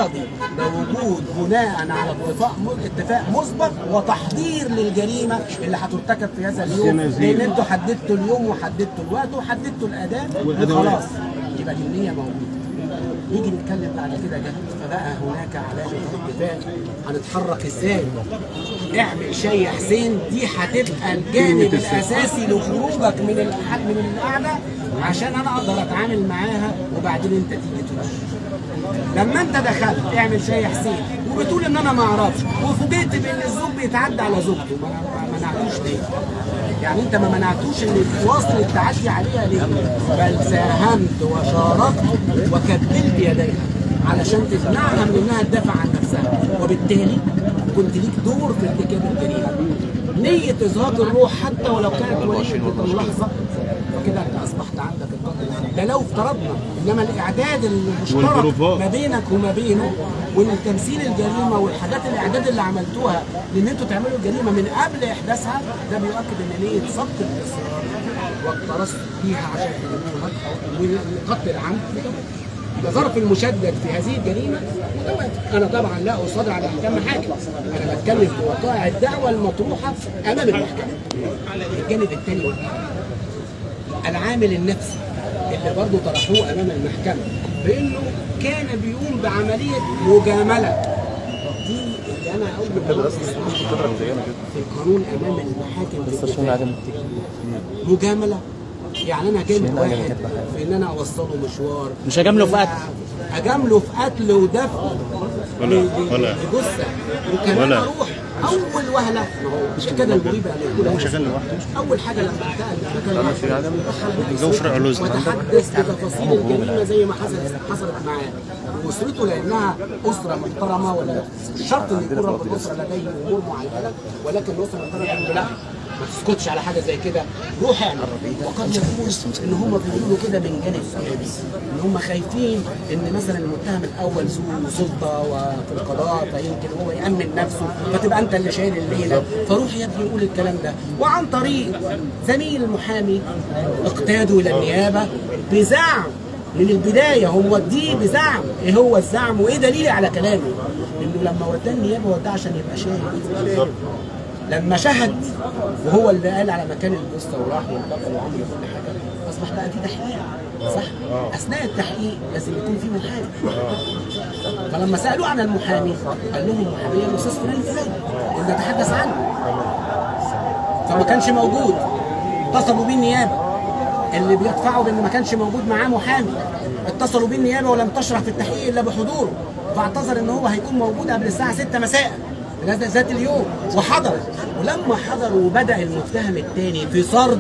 قاضي بوجود بناء على اتفاق اتفاق مسبق وتحضير للجريمه اللي هترتكب في هذا اليوم لان انتوا حددتوا اليوم وحددتوا الوقت وحددتوا الاداه وخلاص يبقى دي النيه موجوده نيجي نتكلم بعد كده جد فبقى هناك علامه اتفاق هنتحرك ازاي اعمل شاي يا حسين دي هتبقى الجانب الاساسي لخروجك من الح- من القعده عشان انا اقدر اتعامل معاها وبعدين انت تيجي تروح لما انت دخلت اعمل شاي يا حسين وبتقول ان انا ما اعرفش وفوجئت بان الزوج بيتعدى على زوجته ما ما منعتوش ليه؟ يعني انت ما منعتوش ان تواصل التعدي عليها ليه؟ بل ساهمت وشاركت وكبلت يديها علشان تمنعها من انها تدافع عن نفسها وبالتالي كنت ليك دور في ارتكاب الجريمه نية إزهاق الروح حتى ولو كانت وليدة اللحظة فكده أنت أصبحت عندك القتل ده لو افترضنا إنما الإعداد المشترك والبروفات. ما بينك وما بينه وإن تمثيل الجريمة والحاجات الإعداد اللي عملتوها لأن أنتوا تعملوا الجريمة من قبل إحداثها ده بيؤكد إن نية سبق الإصرار والترصد فيها عشان تجيبوها والقتل العمد ده ظرف المشدد في هذه الجريمه ودوت انا طبعا لا اصادر على احكام محاكم انا بتكلم في وقائع الدعوه المطروحه امام المحكمه الجانب الثاني العامل النفسي اللي برضه طرحوه امام المحكمه بانه كان بيقوم بعمليه مجامله دي اللي انا اول ما في القانون امام المحاكم في مجامله يعني انا جامل واحد في ان انا اوصله مشوار مش هجامله في قتل. اجامله في قتل ودفن ولا- ل- ولا. لجثه وكمان ولا. اروح اول وهله ما هو مش كده المريبه اللي يقولها شغال لوحده اول حاجه لما انتقل لمكان في عدم جو فرع لوز وتحدث بتفاصيل الجريمه زي ما حصلت حصلت معاه واسرته لانها اسره محترمه ولا مش شرط ان يكون رب الاسره لديه امور معينه ولكن الاسره محترمه يقول له لا ما تسكتش على حاجه زي كده روح اعمل وقد يكون ان هم بيقولوا كده من جانب سيادي ان هم خايفين ان مثلا المتهم الاول ذو سلطه وفي القضاء فيمكن هو يامن نفسه فتبقى انت اللي شايل الليله فروح يا ابني قول الكلام ده وعن طريق زميل المحامي اقتادوا الى النيابه بزعم من البدايه هو دي بزعم ايه هو الزعم وايه دليلي على كلامه انه لما وداه النيابه وداه عشان يبقى شاهد لما شهد وهو اللي قال على مكان الجثه وراح وانتقل وعمل كل حاجه اصبح بقى في تحقيق صح؟ اثناء التحقيق لازم يكون في محامي فلما سالوه عن المحامي قال لهم محامي الاستاذ فلان الفلاني اللي نتحدث عنه فما كانش موجود اتصلوا بيه النيابه اللي بيدفعوا بان ما كانش موجود معاه محامي اتصلوا بيه النيابه ولم تشرح في التحقيق الا بحضوره فاعتذر ان هو هيكون موجود قبل الساعه 6 مساء ذات ذات اليوم وحضر ولما حضر وبدا المتهم الثاني في سرد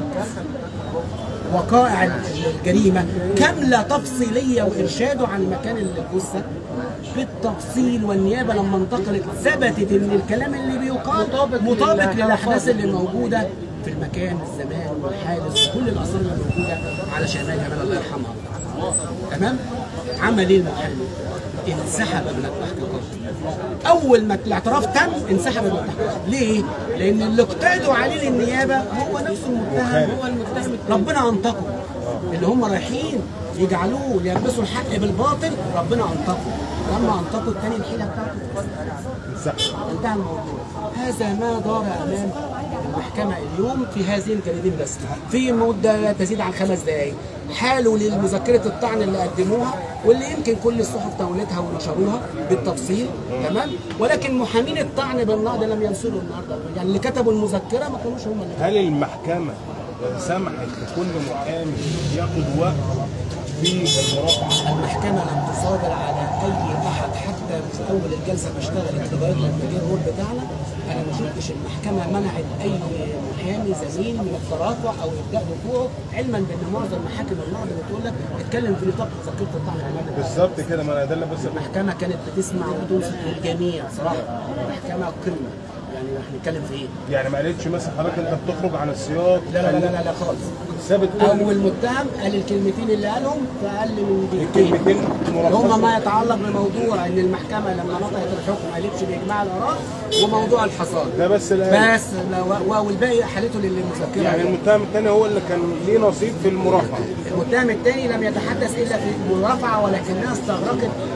وقائع الجريمه كامله تفصيليه وارشاده عن مكان الجثه بالتفصيل والنيابه لما انتقلت ثبتت ان الكلام اللي بيقال مطابق للاحداث اللي موجوده في المكان الزمان والحادث وكل الاثار اللي موجوده على شمال جمال الله يرحمها تمام عمل ايه المحامي؟ انسحب من التحقيقات اول ما الاعتراف تم انسحب من التحقيقات ليه؟ لان اللي اقتادوا عليه للنيابه هو نفس المتهم هو المتهم ربنا انطقه اللي هم رايحين يجعلوه ليلبسوا الحق بالباطل ربنا انطقه لما انطقوا الثاني الحيله بتاعته انتهى الموضوع هذا ما دار امام المحكمه اليوم في هذه الجريدين بس في مده لا تزيد عن خمس دقائق حالوا لمذكره الطعن اللي قدموها واللي يمكن كل الصحف تولتها ونشروها بالتفصيل تمام ولكن محامين الطعن بالنقد لم ينصروا النهارده يعني اللي كتبوا المذكره ما كانوش هم اللي هل المحكمة سمحت لكل محامي ياخد وقت في المرافعة؟ المحكمة لم تصادر على أي أحد حتى في أول الجلسة ما اشتغلت لغاية لما جه الرول بتاعنا أنا ما شفتش المحكمة منعت أي محامي زميل من الترافع أو إبداء دفوعه علما بأن معظم محاكم النقد بتقول لك اتكلم في نطاق مذكرة الطعن الأمامي بالظبط كده ما انا ده اللي بس المحكمة كانت بتسمع وتنصت للجميع صراحة محكمة قمة يعني هنتكلم في إيه؟ يعني ما قالتش مثلا حضرتك انت بتخرج عن السياق لا لا لا لا, لا خالص ثابت كل اول متهم قال الكلمتين اللي قالهم في اقل من دقيقتين الكلمتين اللي هم ملخصة. ما يتعلق بموضوع ان المحكمه لما نطقت الحكم ما قالتش باجماع الاراء وموضوع الحصاد ده بس الآن. بس لا- و- والباقي حالته للمذكره يعني المتهم الثاني هو اللي كان ليه نصيب في المرافعة المتهم الثاني لم يتحدث الا في المرافعه ولكنها استغرقت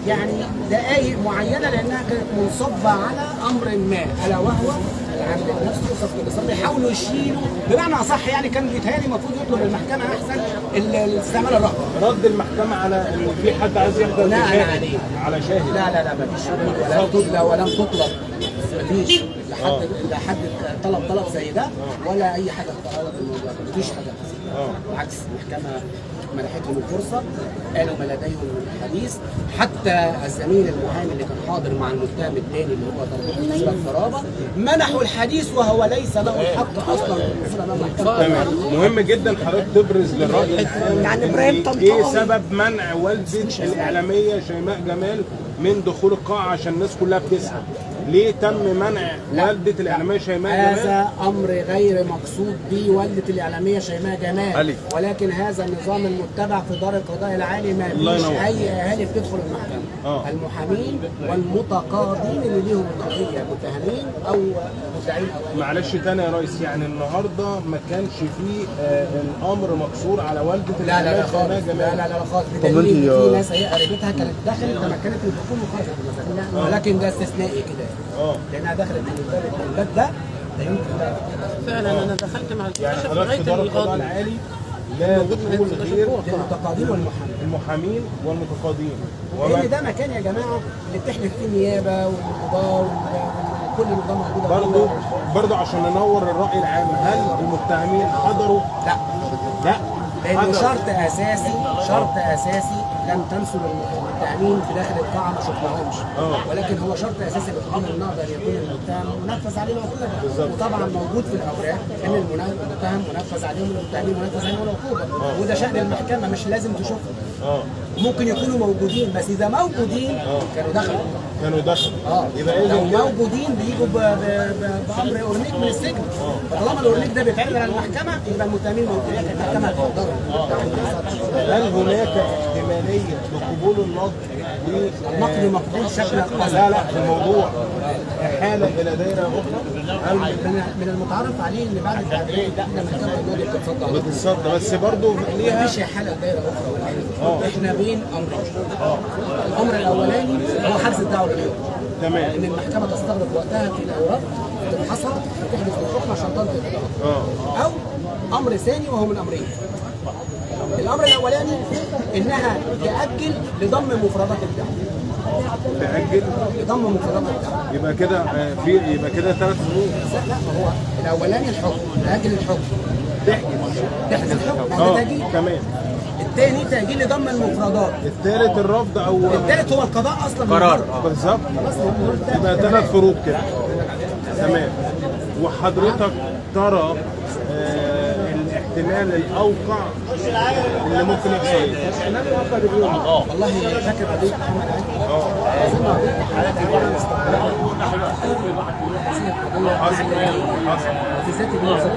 يعني دقائق معينه لانها كانت منصبه على امر ما الا وهو العمل نفسه صف الاصابه يحاولوا يشيلوا بمعنى اصح يعني كان بيتهيألي المفروض يطلب المحكمه احسن ال- الاستعمال الرقمي رد المحكمه على ان في حد عايز يحضر لا، بشاهد عليه. على شاهد لا لا لا مفيش ولا تطلب ولم تطلب مفيش لا آه. حد لا حد طلب طلب زي ده ولا اي حاجه طلب الموضوع ده. مفيش حاجه اه بالعكس المحكمة منحتهم الفرصة قالوا ما لديهم من الحديث حتى الزميل المحامي اللي كان حاضر مع المتهم الثاني اللي هو ضرب إثبات قرابة منحوا الحديث وهو ليس له الحق أصلا بالنسبة للمحكمة تمام مهم جدا حضرتك تبرز للراي العام يعني إبراهيم طنطاوي. ايه سبب منع والده الاعلاميه شيماء جمال من دخول القاعه عشان الناس كلها بتسال ليه تم منع لا. والده الاعلاميه شيماء جمال هذا أمر غير مقصود به والدة الإعلامية شيماء جمال علي. ولكن هذا النظام المتبع في دار القضاء العالي ما الله فيش ينور. أي أهالي بتدخل المحكمة آه. المحامين والمتقاضين اللي ليهم القضية متهمين أو مدعين أو أي معلش تاني يا ريس يعني النهارده ما كانش فيه آه الامر مقصور على والده لا لا لا الاعلاميه خالص شيماء لا جمال لا لا خالص طب بدليل انت إن في يا- ناس هي قريبتها كانت دخلت تمكنت من الدخول وخرجت مثلا ولكن ده استثنائي كده اه لانها دخلت من الباب الباب ده لا يمكن لا فعلا انا دخلت مع يعني الكشف حضرتك في لغايه دار القضاء القاضي العالي لا دخول غير المتقاضين والمحامين المحامين والمتقاضين لان ده مكان يا جماعه اللي بتحلف فيه النيابه والقضاه وكل النظام موجوده برضو برضو عشان ننور الراي العام هل المتهمين حضروا؟ لا لا لانه حضروا. شرط اساسي شرط اساسي لم تنسوا المتهمين في داخل القاعه ما شفناهمش آه. ولكن هو شرط اساسي لقانون النقض ان يكون المتهم منفذ عليه العقوبه وطبعا موجود في الاوراق ان المنا- المتهم منفذ عليهم المتهمين منفذ عليهم العقوبه وده شان المحكمه مش لازم تشوفهم اه ممكن يكونوا موجودين بس اذا موجودين كانوا دخلوا كانوا دخلوا اه يبقى لو اذا كده موجودين بيجوا ب- ب- ب- بامر اورنيك من السجن فطالما الاورنيك ده بيتعرض على المحكمه يبقى المتهمين موجودين المحكمه هتقدروا هل هناك احتماليه لقبول النقد و- النقد مقبول شكلا لا لا في الموضوع احاله الى دائره اخرى هل من من المتعارف عليه ان بعد التعديل ان محكمه النقد بتتصدى بتتصدى بس برضو ليها مفيش حاله دايره اخرى ولا حاجه احنا بين امرين الامر الاولاني هو حبس الدعوه للحكم تمام ان المحكمه تستغرق وقتها في الاوراق تبحثها وتحدث الحكم عشان تنطق القرار اه او امر ثاني وهو من امرين الامر الاولاني انها تاجل لضم مفردات الدعوه تاجل لضم مفردات الدعوه يبقى كده آه، في يبقى كده ثلاث شهور لا لا ما هو الاولاني الحكم تاجل الحكم تحجز الحكم هذا اه تاجيل تمام الثاني تاجيل لضم المفردات الثالث الرفض او الثالث هو القضاء اصلا قرار. بالظبط خلاص الأمور انتهت. يبقى ثلاث فروض كده تمام وحضرتك ترى آه الاحتمال الاوقع اللي ممكن يحصل ايه؟ والله فاكر قضيه محمد علي أظن قضية محمد علي استقرار. حصل حصل وفي ذات الوقت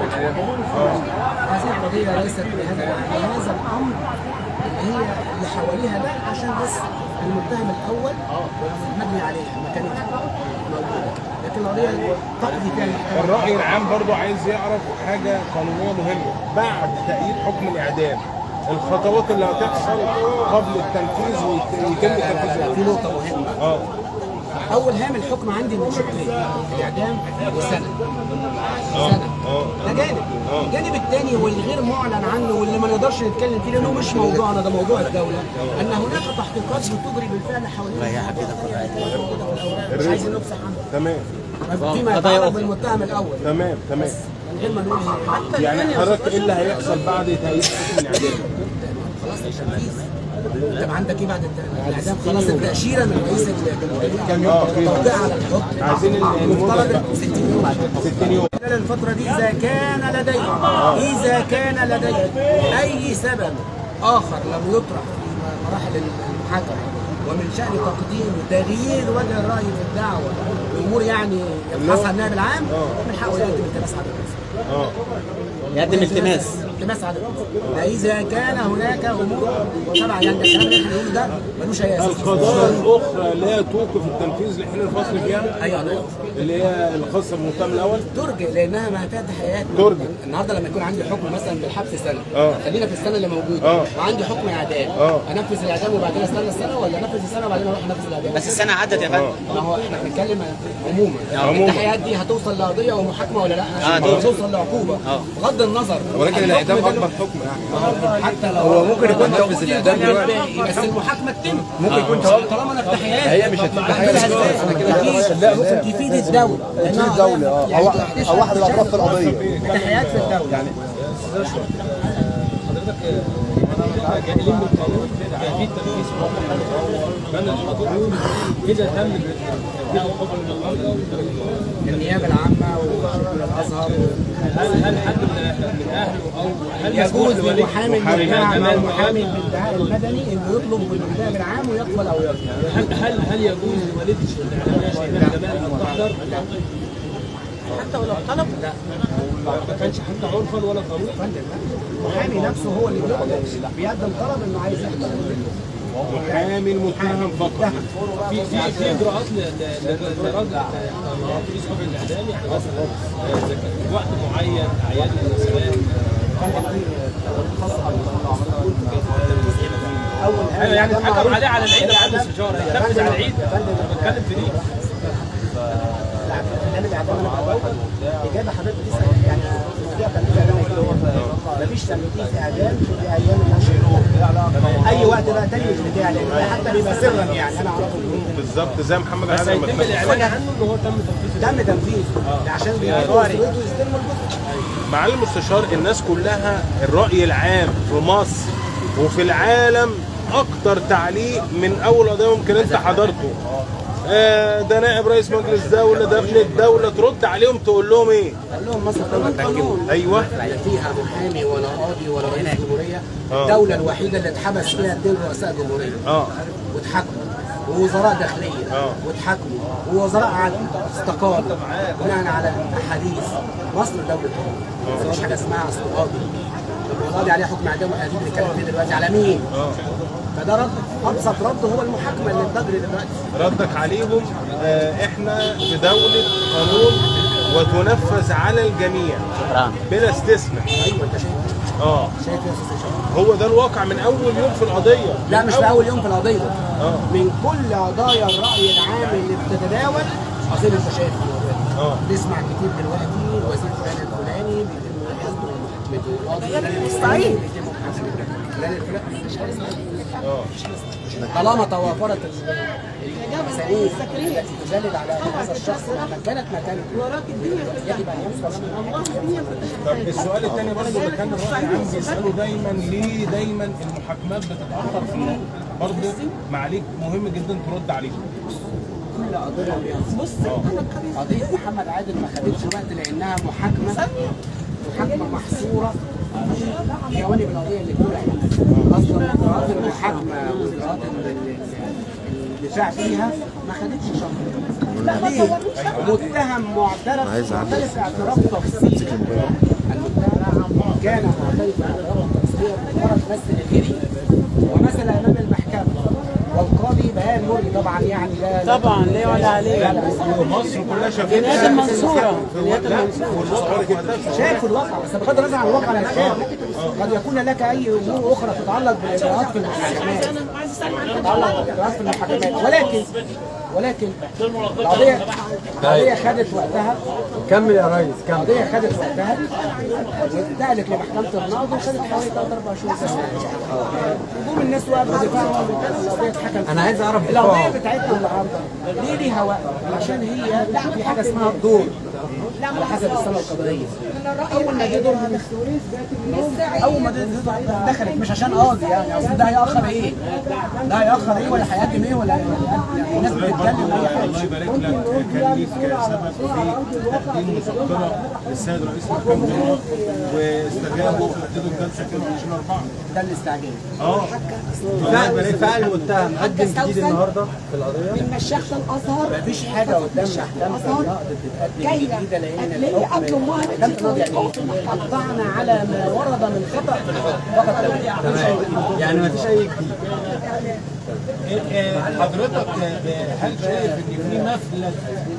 هذه القضية ليست بهذا هذا الأمر هي اللي حواليها ده عشان بس المتهم الأول مبني عليها مكانتها موجودة لكن القضية تقضي فيها المحكمة الرأي العام برضو عايز يعرف حاجة قانونية مهمة بعد تأييد حكم الإعدام الخطوات اللي هتحصل قبل التنفيذ ويتم لا لا لا لا في تنفيذ نقطة مهمة اه أول هام الحكم عندي من شقين الإعدام وسنة اه سنة اه ده جانب الجانب الثاني والغير معلن عنه واللي ما نقدرش نتكلم فيه لانه مش موضوعنا ده موضوع الدوله ان هناك تحقيقات بتجري بالفعل حوالين مش عايزين نفصح عنها تمام فيما يتعلق بالمتهم الاول تمام تمام من غير ما نقول هي يعني حضرتك ايه اللي هيحصل بعد تأييد حكم الإعدام؟ خلاص التنفيذ انت عندك ايه بعد الت- الاعدام خلاص التاشيره من رئيس الجمهوريه كام يوم تقريبا؟ توقيع على الحكم عايزين المدة بقى. مفترض 60 يوم 60 يوم خلال الفترة دي إذا كان لديه إذا كان لديه أي سبب آخر لم يطرح في مراحل المحاكمة ومن شأن تقديم تغيير وجه الرأي في الدعوة بأمور يعني يبحثها النائب العام من حقه يقدم التماس على الرئيس اه يقدم التماس التماس عدد ده اذا كان هناك امور وطبعا يعني ده الكلام اللي احنا بنقوله ده ملوش اي اساس القضايا الاخرى لا توقف التنفيذ لحين الفصل فيها ايوه أنا اللي هي الخاصه بالمقام الاول ترجع لانها ما فيها تحقيقات ترجع. النهارده لما يكون عندي حكم مثلا بالحبس سنه آه. خلينا في السنه اللي موجوده آه. وعندي حكم اعدام آه. انفذ الاعدام وبعدين استنى السنه ولا انفذ السنه وبعدين اروح انفذ الاعدام بس السنه عدت يا فندم ما هو احنا بنتكلم عموما عموما. التحقيقات دي هتوصل لقضيه ومحاكمه ولا لا؟ آه، توصل. هتوصل لعقوبه بغض النظر ولكن الحكم الاعدام ده- اكبر حكم يعني حتى لو هو ممكن يكون موجود تنفذ الإعدام يبقى دلوقتي. بس المحاكمه تتم ممكن يكون توقف. طالما انا في تحقيقات هي مش هتبقى حاجة هعملها بس ازاي؟ أنا كده تفيد- لا، ممكن تفيد الدوله تفيد الدولة، اه. يعني أو- تحتشد- أو واحد من الأطراف في القضية. تحقيقات في الدوله يعني جائلين بالقانون في التنفيذ في وقت حاجه بين الحضور اذا تم تنفيذ الحكم من الامر النيابه العامه والشيخ الازهر هل هل حد من من اهله او هل يجوز مسؤول للمحامي محامي المتهم او كمان المحامي بالادعاء المدني انه يطلب من النائب العام ويقبل او يرفض هل هل هل يجوز لوالده الاعلاميه شيماء جمال ان تحضر؟ حتى ولو طلب ما كانش حتى عرفا ولا قانونا المحامي نفسه هو اللي بيقدم بيقدم طلب انه عايز يحضر محامي المتهم فقط في في في اجراءات ل- ل- ل- لرد تنفيذ حكم الاعدام يعني مثلا آه، إذا كان في وقت معين اعياد المناسبات اول ايوه يعني اتحكم عليه على العيد بعد الاستشاره ينفذ على العيد بتكلم في دي الاعلام الاعدام انا بقول اجابه حضرتك تسال يعني المواضيع تنفيذ اعدام مفيش تنفيذ اعدام في ايام النشر اي وقت بقى تاني مش بتاعي لان ده حتى بيبقى سرا يعني انا اعرفه بالظبط زي محمد بس عادل لما هيتم اتنفذ. الاعلان عنه ان هو تم تنفيذ تم تنفيذه ده عشان بيقولوا اسرته يستلموا الجزء معالي المستشار الناس كلها الرأي العام في مصر وفي العالم أكتر تعليق من أول قضية ممكن أنت حضرته آه ده نائب رئيس مجلس دولة ده ابن الدولة ترد عليهم تقول لهم إيه؟ قال لهم مصر دوله قانون أيوه لا فيها محامي ولا قاضي ولا رئيس جمهوريه آه. الدوله الوحيده اللي اتحبس فيها اثنين رؤساء جمهوريه آه واتحكموا ووزراء داخليه آه. واتحكموا ووزراء عدل استقالوا بناء على الاحاديث مصر دوله قانون مفيش حاجه اسمها اصل قاضي طب القاضي عليه حكم اعدام وهديد بنتكلم فيه دلوقتي على مين؟ فده رد ابسط رد هو المحاكمه اللي بتجري دلوقتي ردك عليهم آه احنا في دولة قانون وتنفذ على الجميع شكرا بلا استثناء ايوه انت شايف اه شايف يا استاذ هشام هو ده الواقع من أول يوم في القضية لا من مش في اول يوم في القضيه آه. من كل قضايا الراي العام اللي بتتداول اظن انت شايف الموضوع ده آه. بنسمع كتير دلوقتي وزير فلان الفلاني بيتم حزبه ومحاكمته القاضي ده فلان مستعين. الفلاني بيتم محاكمته فلان الفلاني مش عايز طالما توافرت الاساليب التي تدلل على ان هذا الشخص لما كانت مكانه يجب ان يمسك طب السؤال الثاني برضه اللي كان الراي العام بيساله دايما ليه دايما المحاكمات بتتاخر فيها برضه معاليك مهم جدا ترد عليهم كل قضيه بص قضيه محمد عادل ما خدتش وقت لانها محاكمه محاكمه محصوره في جوانب القضيه اللي كلها اصلا اجراءات المحاكمه واجراءات ال- ال- الدفاع فيها ما خدتش شهر ليه؟ متهم معترف معترف اعتراف تفصيلي المتهم كان معترف اعتراف تفصيلي مجرد مثل الجري ومثل امام المحكمه والقاضي بيان مري طبعا يعني لا لا- طبعا ليه ولا عليه لا لا مصر كلها جنايات شافتها المنصوره جنايات المنصوره والواقع شايف الواقع بس بغض النظر عن الواقع انا شايف قد يكون لك اي امور اخرى تتعلق بالاجراءات في المحاكمات تتعلق بالاجراءات في المحاكمات ولكن ولكن القضيه القضيه خدت وقتها كمل يا ريس كمل القضيه خدت وقتها واتنقلت لمحكمه النقض وخدت حوالي 3 4 شهور هجوم الناس وقفوا دفاعهم القضيه اتحكم انا عايز اعرف القضيه دفاعه بتاعتنا النهارده ليه ليها وقت؟ عشان هي في حاجه اسمها الدور على حسب السنه القضائيه اول ما جه دور اول ما جه دور دخلت مش عشان قاضي يعني اصل ده هيأخر ايه؟ ده هيأخر ايه ولا هيقدم ايه ولا يعني الناس بتتكلم اي حاجه الله يبارك لك كان المجلس كسبب في تقديم مذكره للسيد رئيس محكمه القضاء واستجابوا وحددوا الجلسه 22 4 ده الاستعجال اه فعل فعل المتهم قدم جديد النهارده في القضيه من مشيخة الازهر مفيش حاجه قدام محكمه النقد بتتقدم جايه جديده لان اللي الحكم قبل امها محكمه النقد يعني قطعنا على ما ورد من خطا في الحكم فقط لا غير. يعني ما فيش اي جديد حضرتك هل شايف ان في مفلت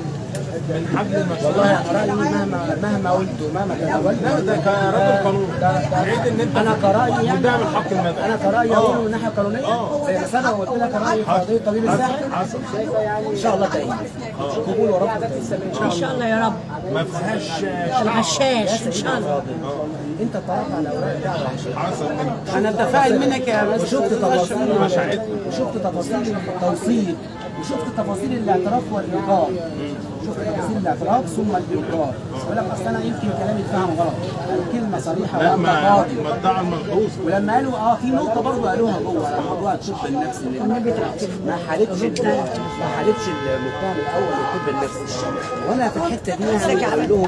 من حبل المشروع؟ والله انا رايي مهما مهما قلت ومهما تناولت لا ده كراجل قانون بعيد ان انت انا كرايي يعني مدعي من الحق المدني انا كرايي اقول من الناحيه القانونيه زي ما سبق وقلت لك رايي في قضيه طبيب الساحل حصل شايفه يعني ان شاء الله تأييد قبول ورب تأييد ان شاء الله يا رب ما فيهاش الغشاش ان شاء الله انت طلعت على اوراق دعوه حصل منك انا اتفائل منك يا بس وشفت تفاصيل مشاعتنا. وشفت تفاصيل التوصيل وشفت تفاصيل الاعتراف والايقاف شفت تفاصيل الاعتراف ثم الايقاف يقول لك اصل انا يمكن كلامي اتفهم غلط الكلمه صريحه لا وانت ما قاضي ما ادعى الملحوظ ولما قالوا اه في نقطه برضه قالوها جوه موضوع الطب النفسي اللي ما حالتش ال- ما حالتش المتهم الاول للطب النفسي وانا في الحته دي انا بقول لهم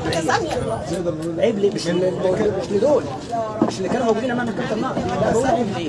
عيب عيب ليه مش ل- مش لدول مش اللي كانوا موجودين امام محكمه النقد لا بقول عيب ليه؟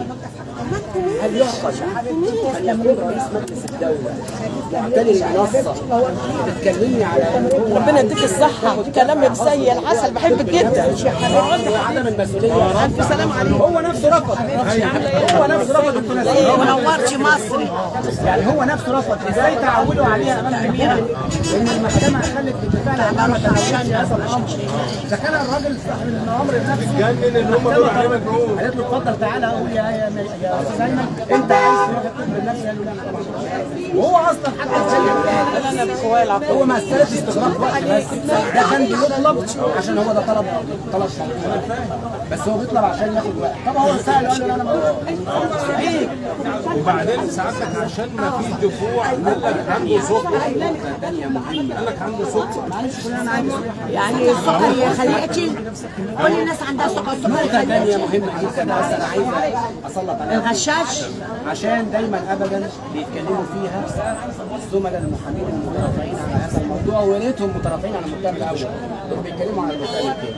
هل يعقل ان يكون رئيس مجلس الدوله يعتني المنصه بتكلمني على إن هو ربنا يديك الصحة كلام مسيء العسل بحبك جدا وعدم المسؤوليه الف سلام عليك هو نفسه رفض هو نفسه رفض الثلاثيه منورش مصري يعني هو نفسه رفض ازاي تعودوا عليها امام الاميره ان المحكمه خلت بالفعل عنها ما تعودش هذا الامر اذا كان الراجل صاحب الامر نفسه جنن ان هم بيقولوا عليه مجنون قالت له اتفضل تعالى قول يا يا يا استاذ ايمن انت عايز تروح الطب النفسي قال له لا أنا ما أعرفش. وهو اصلا حتى اتكلم انا بقواي العقل هو مسألة استغراق وقت بس ده كان بيطلب عشان هو ده طلب طلب شرعي بس هو بيطلب عشان ياخد وقت طب هو سأل قال له لا انا ما عيب وبعدين ساعتك عشان ما فيش دفوع قال لك عنده سكر ثانية مهمة قال لك عنده سكر معلش كلنا انا عايز يعني السكر خليقتي كل الناس عندها سكر نقطة ثانية مهمة جدا بس انا عايز اسلط عليها الغشاش عشان دايما ابدا بيتكلموا فيها الزملاء المحامين المترافعين على هذا الموضوع ويا ريتهم مترافعين على المتهم الاول دول بيتكلموا على المتهم الثاني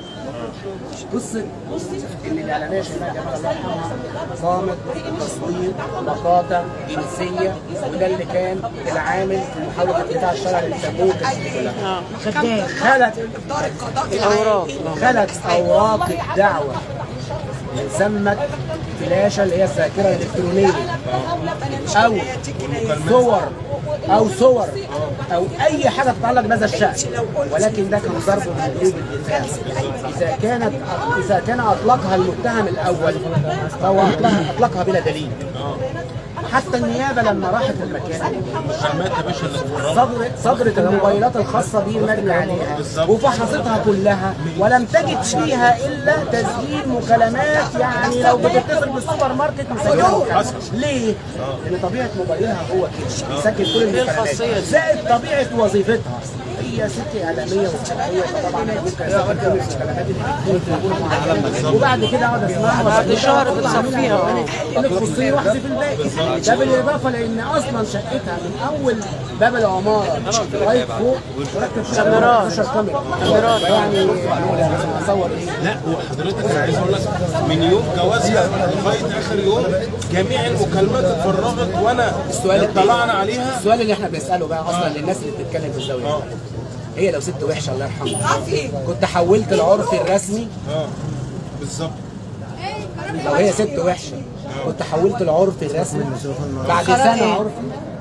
قصه ان الاعلاميه شيماء جمال الله يرحمها قامت بتصوير مقاطع جنسيه وده اللي كان العامل في محاوله اتباع الشرع للتمويل كلها خدام خلت خلت اوراق الدعوه سمت فلاشه اللي هي الذاكره الالكترونيه او صور او صور او اي حاجه تتعلق بهذا الشان ولكن ده كان ضرب من قلوب الدفاع اذا كانت اذا كان اطلقها المتهم الاول فهو أطلقها- اطلقها بلا دليل حتى النيابه لما راحت المكان شمات يا باشا اللي اتفرجت صدر صدرت الموبايلات الخاصة دي المجني عليها وفحصتها كلها ولم تجد فيها إلا تسجيل مكالمات يعني لو بتتصل بالسوبر ماركت مسجلة مكالمات. ليه؟ لأن طبيعة موبايلها هو كده يسجل كل المكالمات زائد طبيعة وظيفتها هي ست إعلامية وصحفية فطبعا ممكن أسجل كل المكالمات اللي بتكون معاها. وبعد كده أقعد أسمعها بعد شهر بتصفيها اللي تخصني واحذف الباقي ده بالاضافه لان اصلا شقتها من اول باب العماره لغايه فوق مركب فيها كاميرات. 12 كاميرا كاميرات يعني اصور ايه لا وحضرتك انا عايز اقول لك من يوم جوازها لغايه اخر يوم جميع المكالمات اتفرغت وانا السؤال اطلعنا عليها السؤال اللي احنا بنساله بقى اصلا للناس اللي بتتكلم في الزاويه هي لو ست وحشه الله يرحمها كنت حولت العرف الرسمي اه بالظبط لو هي ست وحشه كنت حولت العرف الرسمي بعد سنه عرف